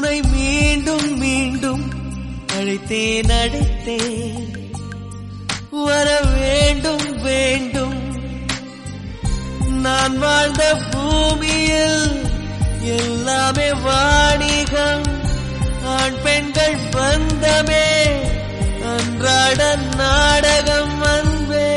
உனை மீண்டும் மீண்டும் அழைத்தேன் அழைத்தேன் வர வேண்டும் வேண்டும் நான் வாழ்ந்த பூமியில் எல்லாமே வாணிகம் ஆண் பெண்கள் பந்தமே அன்றாட நாடகம் அன்பே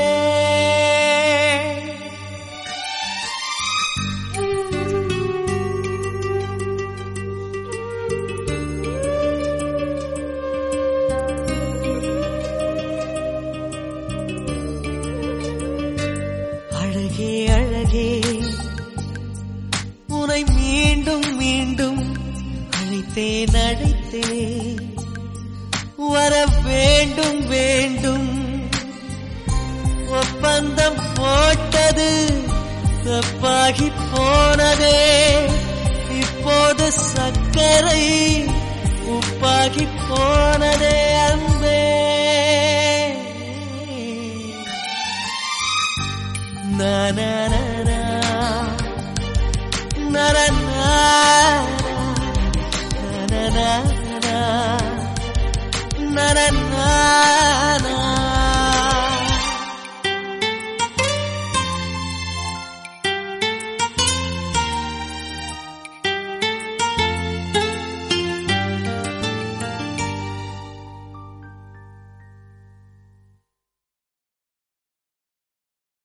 அழகே அழகே உனை மீண்டும் மீண்டும் அழைத்தேன் அழைத்தேன் வர வேண்டும் வேண்டும் ஒப்பந்தம் போட்டது தப்பாகி போனதே